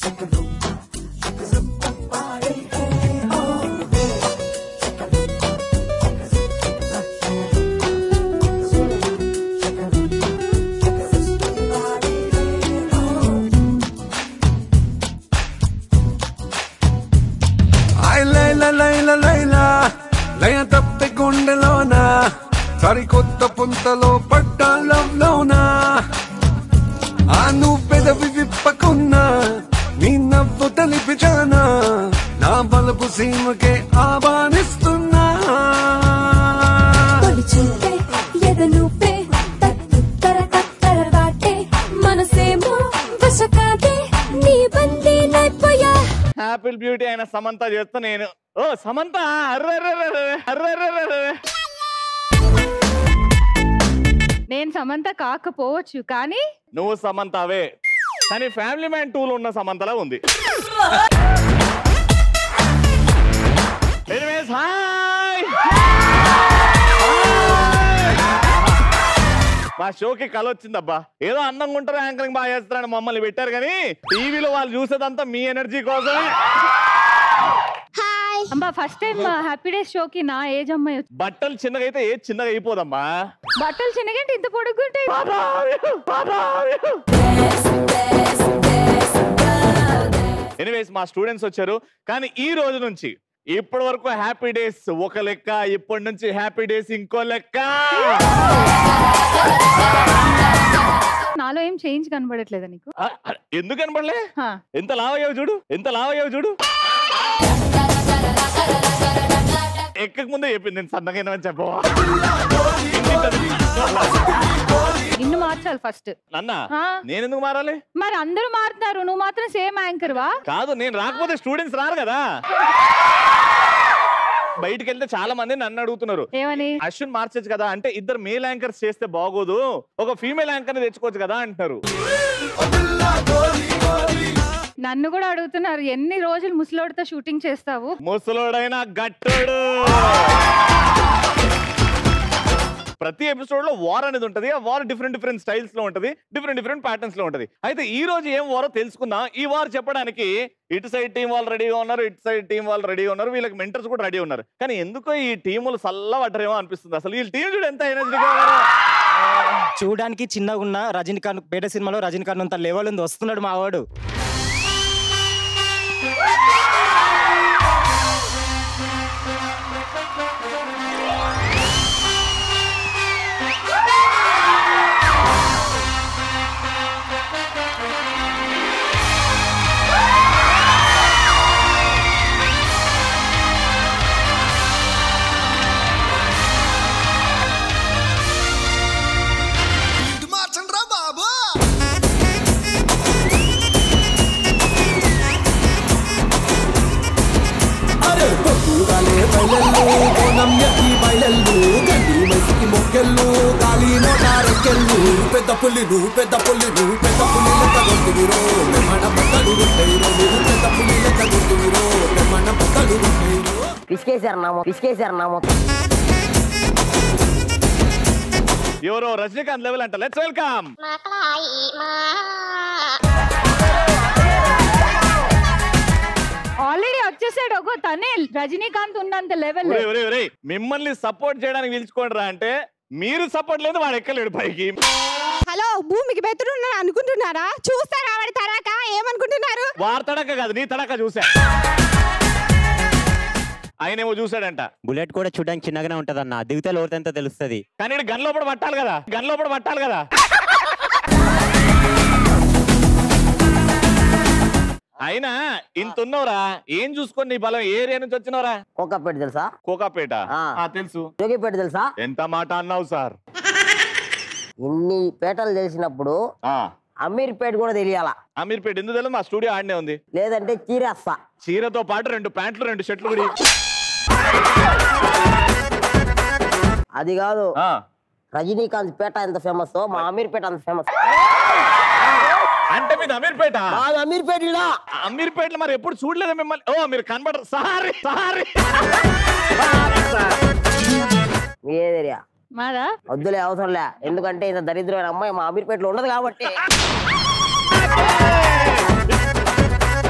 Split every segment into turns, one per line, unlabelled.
I లైల లైల లైల లయ తప్పి గుండెలోన సరికొత్త పుంతలో పట్టాలంలోన ఆ నువ్వు పెదవి విప్పకున్నా నీ నవ్వు తెలిపిచానా నా బలపు సీమకే ఆహ్వానిస్తున్నా
తొలి చూపే ఎదలూపే తత్తు తర తత్తర వాటే మనసేమో వశకాదే నీ బందీ నైపోయా
యాపిల్ బ్యూటీ అయిన సమంత చేస్తా నేను ఓ సమంత అర్రర్రర్రర్ర, అర్రర్రర్రర్ర.
నేను సమంత కాకపోవచ్చు కానీ
నువ్వు సమంతవే కానీ ఫ్యామిలీ మ్యాన్ టూలో ఉన్న సమంతలా ఉంది ఎనీవేస్ హాయ్ మా షోకి కళ వచ్చిందబ్బా ఏదో అందంగా ఉంటారు యాంకరింగ్ బాగా చేస్తారని మమ్మల్ని పెట్టారు కానీ టీవీలో వాళ్ళు చూసేదంతా మీ ఎనర్జీ కోసమే
అమ్మా ఫస్ట్ టైం హ్యాపీ డేస్ షోకి నా ఏజ్ అమ్మాయి వచ్చి-
బట్టలు చిన్నగా అయితే ఏ చిన్నగా అయిపోదమ్మా
బట్టలు చిన్నగంటే ఇంత పొడుగుంటే
ఎనీవేస్ మా స్టూడెంట్స్ వచ్చారు కానీ ఈ రోజు నుంచి ఇప్పటి వరకు హ్యాపీ డేస్ ఒక లెక్క ఇప్పటి నుంచి హ్యాపీ డేస్ ఇంకో లెక్క
నాలో ఏం చేంజ్ కనబడట్లేదా నీకు
ఆ, ఆ, ఎందుకు కనపడలే
హా.
ఎంత లావయ్యావు చూడు ఎంత లావయ్యావు చూడు ఎక్కక ముందే చెప్పింది నేను సన్నగా చెప్పవా
నిన్ను మార్చాలి ఫస్ట్
నన్న
ఆ.
నేనెందుకు మారాలి
మరి అందరూ మారుతారు నువ్వు మాత్రం సేమ్ యాంకర్ వా
కాదు నేను రాకపోతే స్టూడెంట్స్ రారు కదా బయటికి వెళ్తే చాలా మంది నన్ను అడుగుతున్నారు
ఏమని
అశ్విన్ మార్చచ్చు కదా అంటే ఇద్దరు మేల్ యాంకర్స్ చేస్తే బాగోదు ఒక ఫీమేల్ యాంకర్ తెచ్చుకోవచ్చు కదా అంటున్నారు
నన్ను కూడా అడుగుతున్నారు ఎన్ని రోజులు ముసలోడితో షూటింగ్ చేస్తావు
ముసలోడైనా గట్టోడు ప్రతి ఎపిసోడ్ లో వార్ అనేది ఉంటది ఆ వార్ డిఫరెంట్ డిఫరెంట్ స్టైల్స్ లో ఉంటది డిఫరెంట్ డిఫరెంట్ ప్యాటర్న్స్ లో ఉంటది అయితే ఈ రోజు ఏం వారో తెలుసుకుందాం ఈ వార్ చెప్పడానికి ఇటు సైడ్ టీం వాళ్ళు రెడీగా ఉన్నారు ఇటు సైడ్ టీం వాళ్ళు రెడీగా ఉన్నారు వీళ్ళకి మెంటర్స్ కూడా రెడీ ఉన్నారు కానీ ఎందుకో ఈ టీములు సల్ల పడ్డరేమో అనిపిస్తుంది అసలు ఈ టీం చూడు ఎంత ఎనర్జీగా ఉన్నారో
చూడడానికి చిన్నగా ఉన్న రజనీకాంత్ పేట సినిమాలో రజనీకాంత్ అంత లెవెల్ ఉంది వస్తున్నాడు మా వాడు
మార్చండి రా బాబు
అరే పొద్దుగాలే బయలెల్లు కోనం ఎక్కి బయలెల్లు గండి మెసికి మొక్కెళ్ళు గాలి నోటారెక్కెళ్ళు పెద్ద పుల్లి నువ్వు పెద్ద పుల్లి నువ్వు పెద్ద పుల్లి లెక్క కొట్టువిరో మెమణ బద్దలు ఉంటాయిరో నువ్వు పెద్ద పుల్లి లెక్క కొట్టువిరో మెమణ బద్దలు ఉంటాయిరో
పిసికేశారు నామో పిసికేశారు నామో
ఎవరో రజనీకాంత్ లెవెల్ అంట లెట్స్ వెల్కమ్
ఆల్రెడీ వచ్చేసాడు ఒక తనే రజనీకాంత్ ఉన్నంత లెవెల్
ఒరే ఒరే ఒరే మిమ్మల్ని సపోర్ట్ చేయడానికి పిలుచుకోండి రా అంటే మీరు సపోర్ట్ లేదు వాడు ఎక్కలేడు పైకి
హలో భూమికి బెతురున్నాను అనుకుంటున్నారా చూస్తారా వాడి తరాక ఏమనుకుంటున్నారు
వారి తడక కాదు నీ తడక చూసా ఆయనేమో చూసాడంట
బుల్లెట్ కూడా చూడడానికి చిన్నగానే ఉంటది అన్న దిగితే లోతెంత తెలుస్తుంది
కానీ ఈడు గన్ లోపల పట్టాలి కదా గన్ లోపల పట్టాలి కదా అయినా ఇంత ఉన్నవరా ఏం చూసుకొని నీ బలం ఏ ఏరియా నుంచి వచ్చినవరా
కోకాపేట తెలుసా
కోకాపేట
ఆ.
ఆ, తెలుసు
జోగిపేట తెలుసా
ఎంత మాట అన్నావు సార్
ఇన్ని పేటలు తెలిసినప్పుడు
ఆ
అమీర్పేట కూడా తెలియాలా
అమీర్పేట ఎందుకు తెలియదు మా స్టూడియో ఆడనే ఉంది
లేదంటే చీరేస్తా
చీరతో పాటు రెండు ప్యాంట్లు రెండు షర్ట్లు కూడా
అది కాదు
ఆ.
రజనీకాంత్ పేట ఎంత ఫేమస్ మా అమీర్పేట అంత ఫేమస్
అంటే మీది అమీర్పేట
మాది అమీర్పేట ఈడ.
అమీర్పేటలో మరి ఎప్పుడు చూడలేదా మిమ్మల్ని ఓ మీరు కనబడరు సారీ సారీ
మీ ఏ ఏరియా
మాదా
వద్దులే అవసరంలే ఎందుకంటే ఇంత దరిద్రమైన అమ్మాయి మా అమీర్పేటలో ఉండదు కాబట్టి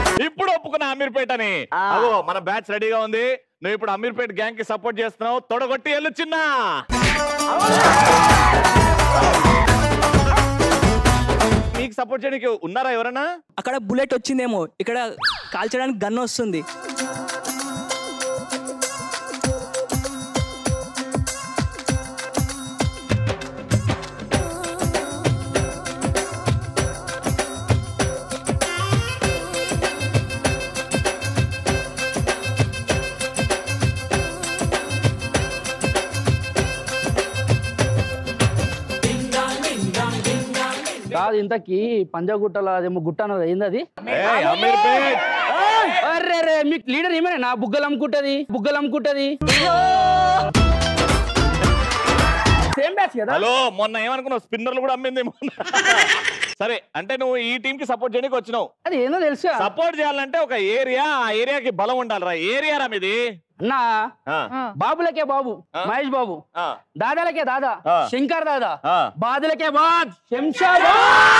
అమీర్పేట్ అని అగో మన బ్యాచ్ రెడీగా ఉంది నువ్వు ఇప్పుడు అమీర్పేట్ గ్యాంగ్ కి సపోర్ట్ చేస్తున్నావు తొడగొట్టి ఎల్లు చిన్న మీకు సపోర్ట్ చేయడానికి ఉన్నారా ఎవరన్నా
అక్కడ బుల్లెట్ వచ్చిందేమో ఇక్కడ కాల్చడానికి గన్ వస్తుంది
కాదు ఇంతకి పంజాగుట్టలో అదేమో గుట్ట అన్నది అయింది అది
ఏయ్, అమీర్పేట్
అరే రే మీకు లీడర్ ఏమైనా నా బుగ్గలు అమ్ముకుంటది బుగ్గలు అమ్ముకుంటది సేమ్ బ్యాచ్ కదా
హలో మొన్న ఏమనుకున్నావు స్పిన్నర్లు కూడా అమ్మింది మొన్న సరే అంటే నువ్వు ఈ టీం కి సపోర్ట్ చేయడానికి వచ్చినావు
అది ఏందో తెలుసు
సపోర్ట్ చేయాలంటే ఒక ఏరియా ఆ ఏరియాకి బలం ఉండాలిరా ఏరియా రా మీది
అన్నా
ఆ,
బాబులకే బాబు మహేష్ బాబు
ఆ,
దాదాలకే దాదా
ఆ.
శంకర్ దాదా
ఆ.
బాదులకే బాద్ శంషాబాద్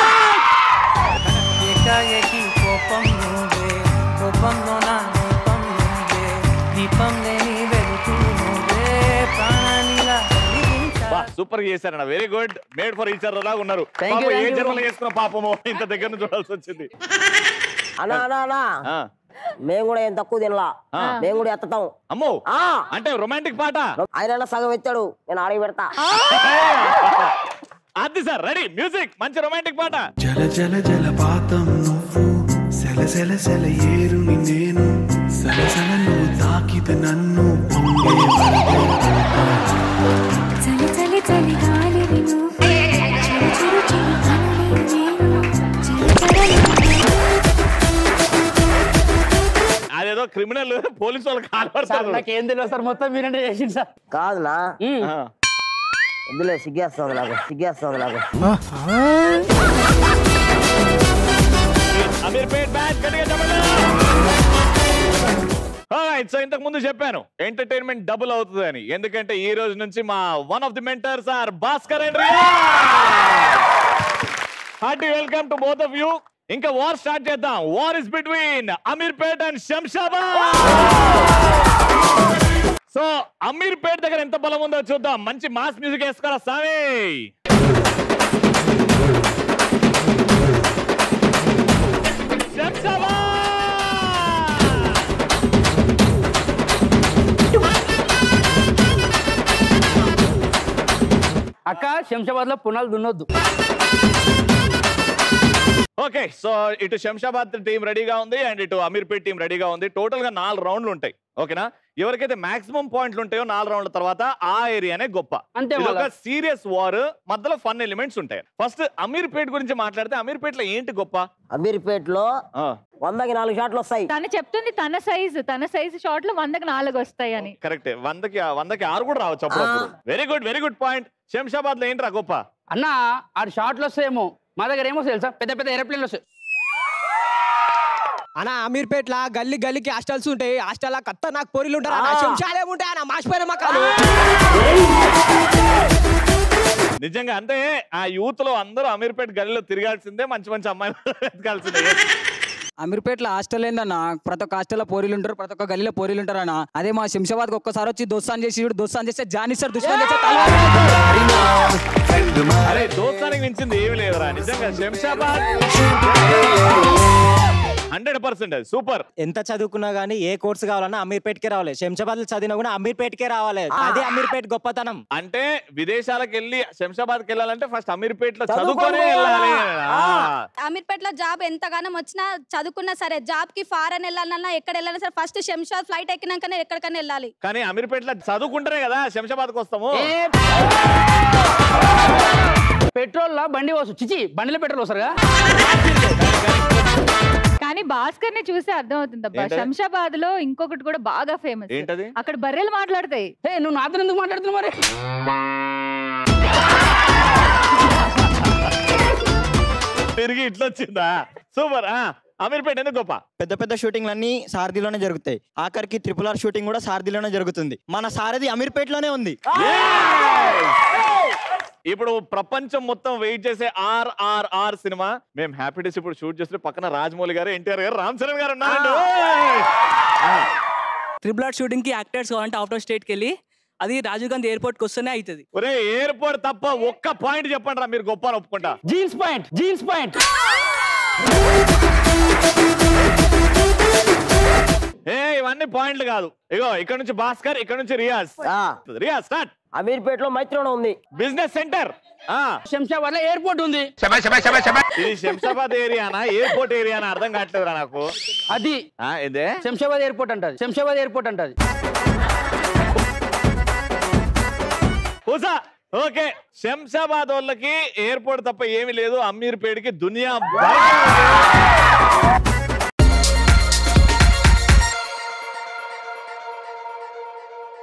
ఏకాఏకి కోపం నువ్వే కోపంలో నా రూపం నువ్వే దీపం లేని వెలుగు నువ్వే ప్రాణానిలా వెలిగించా
బా సూపర్ గా చేశారన్న very good made for each other లాగా ఉన్నారు
Thank you,
పాపం ఏ
thank you.
జన్మలో చేసుకున్న పాపము ఇంత దగ్గర నుంచి చూడాల్సి వచ్చింది
అన్నా అన్నా అన్నా
ఆ,
మేము కూడా ఏం తక్కువ తినలా
ఆ.
మేము కూడా ఎత్తుతాం
అమ్మో
ఆ
అంటే రొమాంటిక్ పాట
ఆయన సగం ఎత్తాడు నేను అడిగి పెడతా
అది సార్ రెడీ మ్యూజిక్ మంచి రొమాంటిక్ పాట
జల జల జలపాతం నువ్వు సెల సెల సెల ఏరుని నేను సలసల నువ్వు తాకితే నన్ను పొంగే
చలి చలి చలి గాలివి నువ్వు చిరు చిరు చిరు కనులి నేను చిరు
అదేదో క్రిమినల్ పోలీసు వాళ్ళకి
సార్
కాల్పడతారు
నాకేం తెలియదు సార్ మొత్తం మీరంటే చేసింది సార్
కాదునా
ఆ.
వద్దులే సిగ్గేస్తుంది నాకు సిగ్గేస్తుంది నాకు
అమీర్పేట్ బ్యాచ్ గట్టిగా చెప్పండి Alright, సో ఇంతకు ముందు చెప్పాను ఎంటర్టైన్మెంట్ డబుల్ అవుతుంది అని ఎందుకంటే ఈ రోజు నుంచి మా one of the mentors R Bhaskar and hearty welcome to both of you ఇంకా వార్ స్టార్ట్ చేద్దాం war is between Ameerpet and Shamshabad so Ameerpet దగ్గర ఎంత బలం ఉందో చూద్దాం మంచి మాస్ మ్యూజిక్ వేసుకోరా సామి
అక్క శంషాబాద్ లో పునాలు దున్నొద్దు
ఓకే సో ఇటు శంషాబాద్ టీం రెడీగా ఉంది అండ్ ఇటు అమీర్పేట్ టీం రెడీగా ఉంది టోటల్ గా నాలుగు రౌండ్లు ఉంటాయి ఓకేనా ఎవరికైతే మాక్సిమం పాయింట్లు ఉంటాయో నాలుగు రౌండ్ల తర్వాత ఆ ఏరియానే గొప్ప
అంతే
ఇది ఒక
మళ్ళా.
సీరియస్ వార్ మధ్యలో ఫన్ ఎలిమెంట్స్ ఉంటాయి ఫస్ట్ అమీర్పేట్ గురించి మాట్లాడితే అమీర్పేట్ లో ఏంటి గొప్ప
అమీర్పేటలో
ఆ,
వందకి నాలుగు షాట్లు వస్తాయి
తను చెప్తుంది తన సైజు తన సైజు షార్ట్ లో వందకి నాలుగు వస్తాయి అని
కరెక్టే వందకి వందకి ఆరు కూడా రావచ్చు అప్పుడప్పుడు very good very good point Shamshabad లో ఏంట్రా గొప్ప
అన్న ఆడు షార్ట్లు వస్తాయేమో మా దగ్గర ఏమో తెలుసా పెద్ద పెద్ద ఏరోప్లేన్లు వస్తాయి
అన్న అమీర్పేట్ల గల్లీ గల్లీకి హాస్టల్స్ ఉంటాయి హాస్టల్ కత్త నాకు పోరీలు ఉంటారు అన్న శంషాలు ఏముంటాయి అన్న మాసిపోయిన మకాలు
నిజంగా అంటే ఆ యూత్ లో అందరూ అమీర్పేట్ గల్లీలో తిరగాల్సిందే మంచి మంచి అమ్మాయిలు వెతకాల్సిందే
అమీర్పేట్ల హాస్టల్ ఏందన్న ప్రతి ఒక్క హాస్టల్లో పోరీలు ఉంటారు ప్రతి ఒక్క గల్లీలో పోరీలు ఉంటారు అన్న అదే మా శంషాబాద్ ఒక్కసారి వచ్చి దోస్తాన్ చేసి చూడు దోస్తాన్ చేస్తే జానిస్తారు దుష్మన్ చేస్తే
అరే దోస్తానికి మించింది ఏమి లేదురా నిజంగా శంషాబాద్ హండ్రెడ్ పర్సెంట్ సూపర్
ఎంత చదువుకున్నా గానీ ఏ కోర్సు కావాలన్నా అమీర్పేట్కే రావాలి శంషాబాద్ లో చదివినా కూడా అమీర్పేట్కే రావాలి అదే అమీర్పేట్ గొప్పతనం
అంటే విదేశాలకు వెళ్ళి శంషాబాద్కి వెళ్ళాలంటే ఫస్ట్ అమీర్పేట్ లో
చదువుకొని
చదువుకొని వెళ్ళాలి ఆ.
అమీర్పేటలో జాబ్ ఎంతగానో వచ్చినా చదువుకున్నా సరే జాబ్ కి ఫారెన్ వెళ్ళాలన్నా ఎక్కడ వెళ్ళాలన్నా సరే ఫస్ట్ శంషాద్ ఫ్లైట్ ఎక్కినాకనే ఎక్కడికైనా వెళ్ళాలి
కానీ అమీర్పేట్ లో చదువుకుంటేనే కదా శంషాబాద్కి వస్తాము
పెట్రోల్ లా బండి వస్తు చిచి బండిలో పెట్రోల్ వస్తారుగా
కానీ భాస్కర్ ని చూస్తే అర్థం అవుతుంది అబ్బా
ఏంటది?
శంషాబాద్ లో ఇంకొకటి కూడా బాగా ఫేమస్
ఏంటది
అక్కడ బర్రెలు మాట్లాడతాయి
హే నువ్వు నాతో ఎందుకు మాట్లాడుతున్నావు మరి
తిరిగి ఇట్లా వచ్చిందా సూపర్ ఆ అమీర్పేట్ ఎందుకు గొప్ప
పెద్ద పెద్ద షూటింగ్లు అన్ని సారథిలోనే జరుగుతాయి ఆఖరికి ట్రిపుల్ ఆర్ షూటింగ్ కూడా సారథిలోనే జరుగుతుంది మన సారథి అమీర్పేట్ లోనే ఉంది
ఇప్పుడు ప్రపంచం మొత్తం వెయిట్ చేసే ఆర్ ఆర్ ఆర్ సినిమా మేము హ్యాపీ డేస్ ఇప్పుడు షూట్ చేస్తే పక్కన రాజమౌళి గారు ఎన్టీఆర్ గారు రామ్ చరణ్ గారు ఉన్నారండి ఓయ్!
ట్రిపుల్ ఆర్ షూటింగ్ కి యాక్టర్స్ కావాలంటే అవుట్ ఆఫ్ స్టేట్ కి వెళ్ళి అది రాజీవ్ గాంధీ ఎయిర్పోర్ట్ కి వస్తేనే అవుతుంది
ఒరే ఎయిర్పోర్ట్ తప్ప ఒక్క పాయింట్ చెప్పండి రా మీరు గొప్ప అని ఒప్పుకుంటా
జీన్స్ పాయింట్ జీన్స్ పాయింట్
ఏ ఇవన్నీ పాయింట్లు కాదు ఇగో ఇక్కడ నుంచి భాస్కర్ ఇక్కడ నుంచి రియాజ్ రియాజ్ స్టార్ట్
అమీర్పేటలో మైత్రిలో ఉంది
బిజినెస్ సెంటర్
శంషాబాద్ లో ఎయిర్పోర్ట్ ఉంది
ఇది శంషాబాద్ ఏరియానా ఎయిర్పోర్ట్ ఏరియానా అర్థం కావట్లేదురా నాకు
అది
ఆ, ఇదే
శంషాబాద్ ఎయిర్పోర్ట్ అంటది శంషాబాద్ ఎయిర్పోర్ట్ అంటది
కూసా ఓకే శంషాబాద్ వాళ్ళకి ఎయిర్పోర్ట్ తప్ప ఏమీ లేదు అమీర్పేటకి దునియా బయట ఉంది.